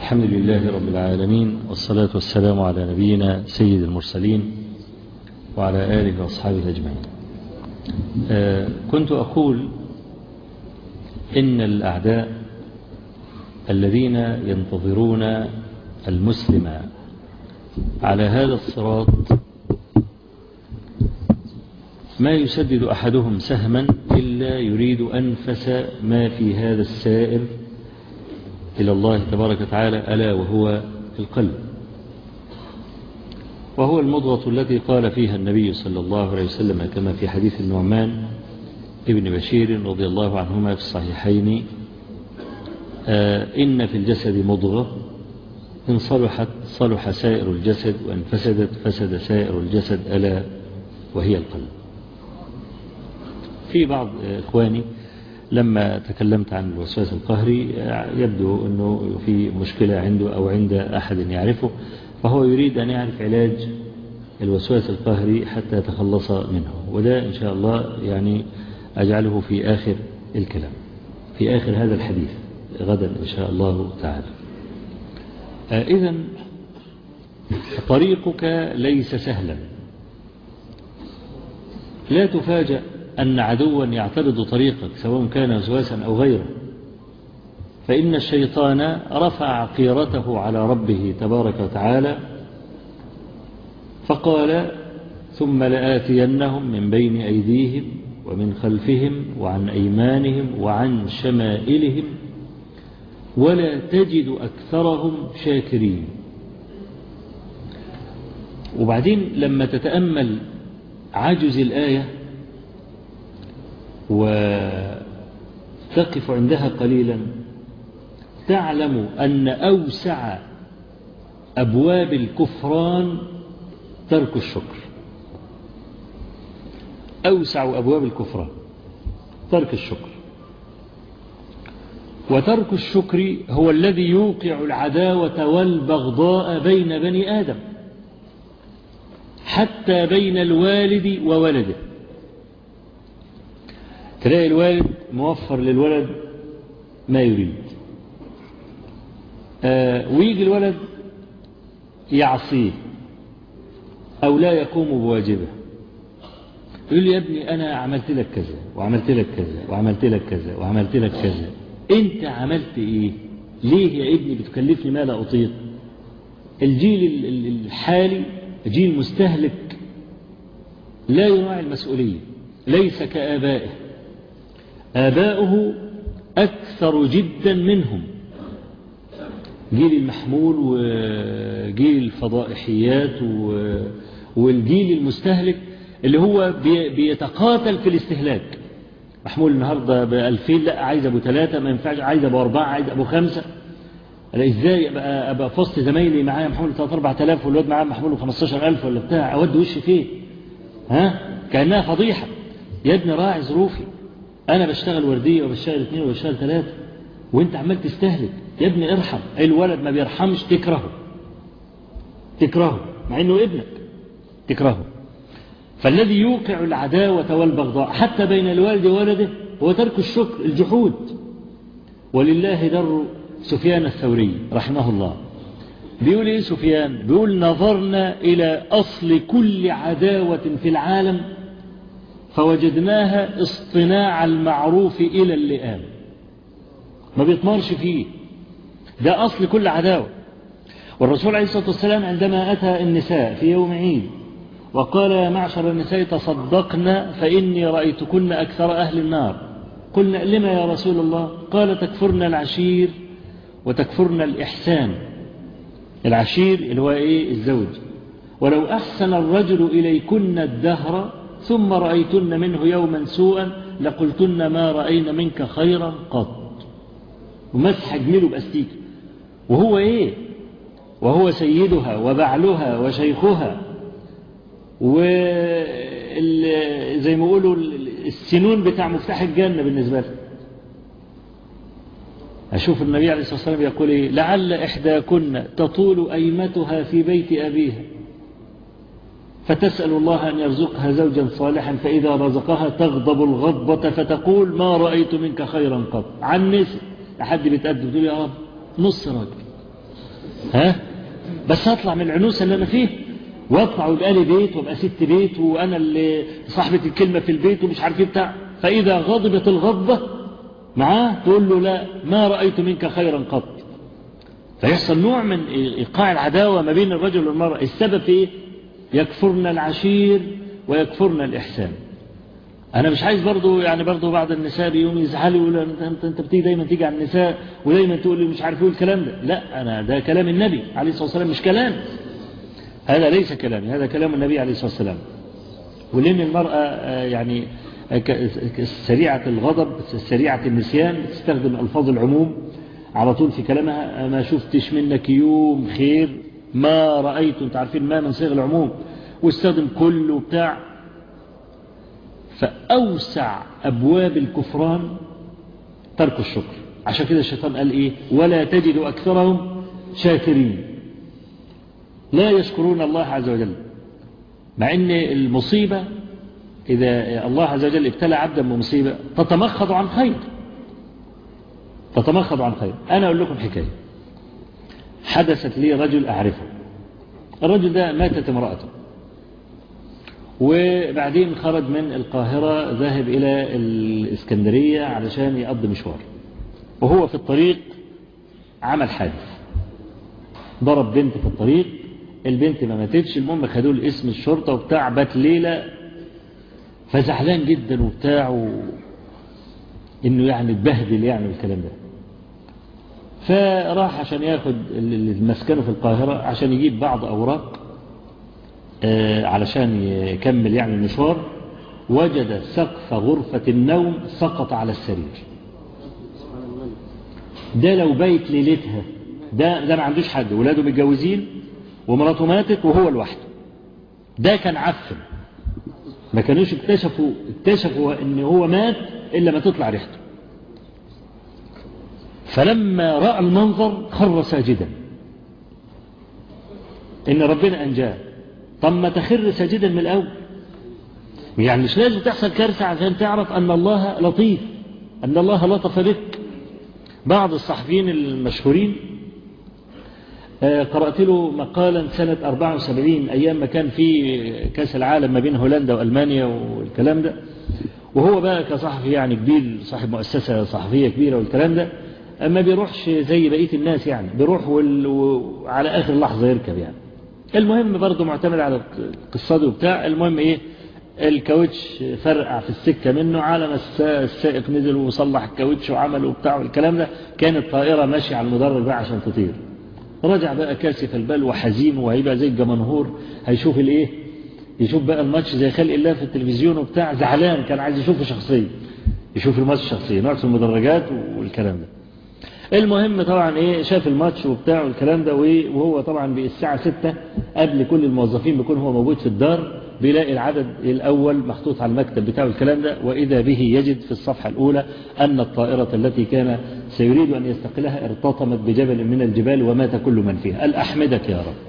الحمد لله رب العالمين والصلاة والسلام على نبينا سيد المرسلين وعلى آله وأصحابه أجمعين كنت أقول إن الأعداء الذين ينتظرون المسلم على هذا الصراط ما يسدد أحدهم سهما إلا يريد أنفس ما في هذا السائر إلى الله تبارك وتعالى ألا وهو القلب وهو المضغة التي قال فيها النبي صلى الله عليه وسلم كما في حديث النعمان ابن بشير رضي الله عنهما في الصحيحين إن في الجسد مضغة إن صلحت صلح سائر الجسد وإن فسدت فسد سائر الجسد ألا وهي القلب في بعض إخواني لما تكلمت عن الوسواس القهري يبدو أنه في مشكلة عنده أو عند أحد يعرفه فهو يريد أن يعرف علاج الوسواس القهري حتى يتخلص منه وده إن شاء الله يعني أجعله في آخر الكلام في آخر هذا الحديث غدا إن شاء الله تعالى إذا طريقك ليس سهلا لا تفاجأ أن عدوا يعترض طريقك سواء كان وسواسا أو غيره فإن الشيطان رفع قيرته على ربه تبارك وتعالى فقال ثم لآتينهم من بين أيديهم ومن خلفهم وعن أيمانهم وعن شمائلهم ولا تجد أكثرهم شاكرين وبعدين لما تتأمل عجز الآية وتقف عندها قليلا تعلم أن أوسع أبواب الكفران ترك الشكر أوسع أبواب الكفران ترك الشكر وترك الشكر هو الذي يوقع العداوة والبغضاء بين بني آدم حتى بين الوالد وولده تلاقي الوالد موفر للولد ما يريد آه ويجي الولد يعصيه أو لا يقوم بواجبه يقول لي يا ابني أنا عملت لك كذا وعملت لك كذا وعملت لك كذا وعملت لك كذا أنت عملت إيه ليه يا ابني بتكلفني ما لا أطيق الجيل الحالي جيل مستهلك لا يراعي المسؤولية ليس كآبائه آباؤه أكثر جدا منهم جيل المحمول وجيل الفضائحيات والجيل المستهلك اللي هو بيتقاتل في الاستهلاك محمول النهاردة بألفين لا عايز أبو ثلاثة ما ينفعش عايز أبو أربعة عايز أبو خمسة أنا إزاي أبقى, أبقى في وسط زمايلي معايا محمول ثلاثة أربعة آلاف والواد معاه محمول خمستاشر ألف ولا بتاع أود وشي فين ها كأنها فضيحة يا ابني راعي ظروفي أنا بشتغل وردية وبشتغل اثنين وبشتغل ثلاثة وانت عمال تستهلك يا ابني ارحم الولد ما بيرحمش تكرهه تكرهه مع انه ابنك تكرهه فالذي يوقع العداوة والبغضاء حتى بين الوالد وولده هو ترك الشكر الجحود ولله در سفيان الثوري رحمه الله بيقول ايه سفيان بيقول نظرنا الى اصل كل عداوة في العالم فوجدناها اصطناع المعروف الى اللئام ما بيطمرش فيه ده أصل كل عداوة والرسول عليه الصلاة والسلام عندما أتى النساء في يوم عيد وقال يا معشر النساء تصدقن فإني رأيتكن أكثر أهل النار قلنا لما يا رسول الله قال تكفرن العشير وتكفرن الإحسان العشير اللي هو إيه الزوج ولو أحسن الرجل إليكن الدهر ثم رأيتن منه يوما سوءا لقلتن ما رأينا منك خيرا قط ومسح جميله بأستيك وهو ايه وهو سيدها وبعلها وشيخها وزي ما يقولوا السنون بتاع مفتاح الجنة بالنسبة له أشوف النبي عليه الصلاة والسلام يقول إيه لعل إحداكن تطول أيمتها في بيت أبيها فتسأل الله أن يرزقها زوجا صالحا فإذا رزقها تغضب الغضبة فتقول ما رأيت منك خيرا قط عن نسي لحد بيتقدم تقول يا رب نص راجل ها بس اطلع من العنوسة اللي انا فيه واطلع ويبقى لي بيت وابقى ست بيت وانا اللي صاحبة الكلمة في البيت ومش عارف ايه بتاع فاذا غضبت الغضبة معاه تقول له لا ما رأيت منك خيرا قط فيحصل نوع من ايقاع العداوة ما بين الرجل والمرأة السبب في ايه يكفرن العشير ويكفرن الإحسان أنا مش عايز برضو يعني برضو بعض النساء بيقوم يزعلوا يقولوا أنت أنت بتيجي دايما تيجي على النساء ودايما تقول لي مش عارف ايه الكلام ده لا أنا ده كلام النبي عليه الصلاة والسلام مش كلام هذا ليس كلامي هذا كلام النبي عليه الصلاة والسلام ولأن المرأة يعني سريعة الغضب سريعة النسيان تستخدم ألفاظ العموم على طول في كلامها ما شفتش منك يوم خير ما رأيت انت عارفين ما من صيغ العموم واستخدم كل وبتاع فأوسع أبواب الكفران ترك الشكر عشان كده الشيطان قال إيه ولا تجد أكثرهم شاكرين لا يشكرون الله عز وجل مع أن المصيبة إذا الله عز وجل ابتلى عبدا بمصيبة تتمخض عن خير تتمخض عن خير أنا أقول لكم حكاية حدثت لي رجل أعرفه الرجل ده ماتت امرأته وبعدين خرج من القاهرة ذاهب إلى الإسكندرية علشان يقضي مشوار وهو في الطريق عمل حادث ضرب بنت في الطريق البنت ما ماتتش المهم خدوه لاسم الشرطة وبتاع بات ليلة فزعلان جدا وبتاع و... انه يعني اتبهدل يعني الكلام ده فراح عشان ياخد مسكنه في القاهرة عشان يجيب بعض أوراق علشان يكمل يعني المشوار وجد سقف غرفة النوم سقط على السرير ده لو بيت ليلتها ده ده ما عندوش حد ولاده متجوزين ومراته ماتت وهو لوحده ده كان عفن ما كانوش اكتشفوا اكتشفوا ان هو مات الا ما تطلع ريحته فلما رأى المنظر خر ساجدا إن ربنا أنجاه طب ما تخر ساجدا من الأول يعني مش لازم تحصل كارثة عشان تعرف أن الله لطيف أن الله لطف بك بعض الصحفيين المشهورين قرأت له مقالا سنة 74 أيام ما كان في كاس العالم ما بين هولندا وألمانيا والكلام ده وهو بقى كصحفي يعني كبير صاحب مؤسسة صحفية كبيرة والكلام ده ما بيروحش زي بقية الناس يعني بيروح وال... وعلى آخر لحظة يركب يعني المهم برضه معتمد على القصة وبتاع المهم ايه الكاوتش فرقع في السكة منه على ما السائق نزل وصلح الكاوتش وعمل وبتاع والكلام ده كانت الطائرة ماشية على المدرج بقى عشان تطير رجع بقى كاسف البال وحزين وهيبقى زي الجمنهور هيشوف الايه يشوف بقى الماتش زي خلق الله في التلفزيون وبتاع زعلان كان عايز يشوفه شخصيا يشوف الماتش شخصيا نقعد في المدرجات والكلام ده المهم طبعا ايه شاف الماتش وبتاع والكلام ده وهو طبعا بالساعة ستة قبل كل الموظفين بيكون هو موجود في الدار بيلاقي العدد الأول محطوط على المكتب بتاعه الكلام ده وإذا به يجد في الصفحة الأولى أن الطائرة التي كان سيريد أن يستقلها ارتطمت بجبل من الجبال ومات كل من فيها قال أحمدك يا رب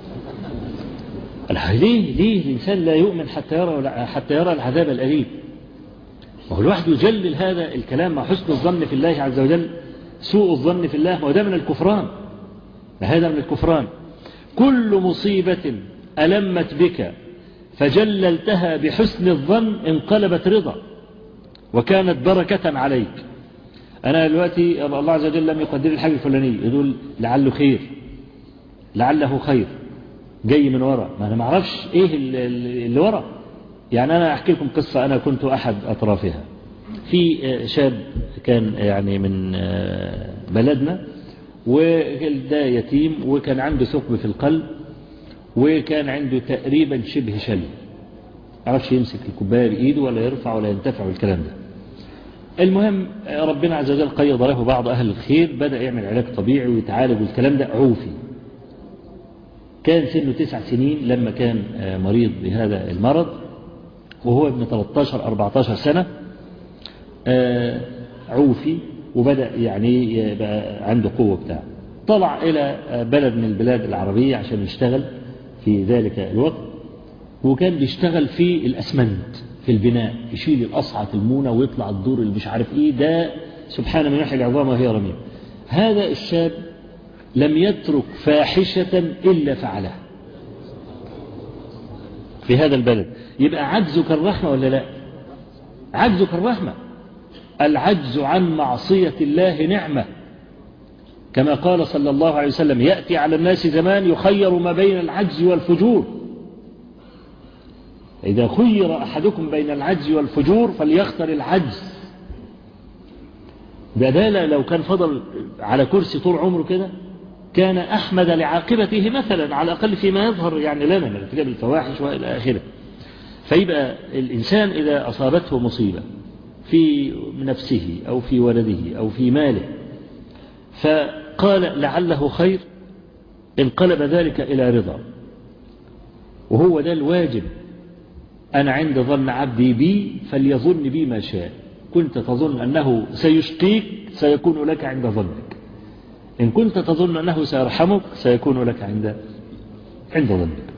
ليه ليه الإنسان لا يؤمن حتى يرى حتى يرى العذاب الأليم وهو الواحد يجلل هذا الكلام مع حسن الظن في الله عز وجل سوء الظن في الله وده من الكفران هذا من الكفران كل مصيبة ألمت بك فجللتها بحسن الظن انقلبت رضا وكانت بركة عليك أنا دلوقتي الله عز وجل لم يقدر الحاجة الفلانية يقول لعله خير لعله خير جاي من ورا ما أنا ما اعرفش إيه اللي ورا يعني أنا أحكي لكم قصة أنا كنت أحد أطرافها في شاب كان يعني من بلدنا وده يتيم وكان عنده ثقب في القلب وكان عنده تقريبا شبه شل عرفش يمسك الكوباية بإيده ولا يرفع ولا ينتفع والكلام ده المهم ربنا عز وجل قيض له بعض أهل الخير بدأ يعمل علاج طبيعي ويتعالج والكلام ده عوفي كان سنه تسع سنين لما كان مريض بهذا المرض وهو ابن 13-14 سنة عوفي وبدأ يعني يبقى عنده قوة بتاع طلع إلى بلد من البلاد العربية عشان يشتغل في ذلك الوقت وكان بيشتغل في الأسمنت في البناء يشيل الأصعة المونة ويطلع الدور اللي مش عارف إيه ده سبحان من يحيي العظام وهي رميم هذا الشاب لم يترك فاحشة إلا فعلها في هذا البلد يبقى عجزك الرحمة ولا لا عجزك الرحمة العجز عن معصية الله نعمة كما قال صلى الله عليه وسلم يأتي على الناس زمان يخير ما بين العجز والفجور إذا خير أحدكم بين العجز والفجور فليختر العجز بدال لو كان فضل على كرسي طول عمره كده كان أحمد لعاقبته مثلا على الأقل فيما يظهر يعني لنا من ارتكاب الفواحش وإلى آخره فيبقى الإنسان إذا أصابته مصيبة في نفسه أو في ولده أو في ماله فقال لعله خير انقلب ذلك إلى رضا وهو ده الواجب أنا عند ظن عبدي بي فليظن بي ما شاء كنت تظن أنه سيشقيك سيكون لك عند ظنك إن كنت تظن أنه سيرحمك سيكون لك عند عند ظنك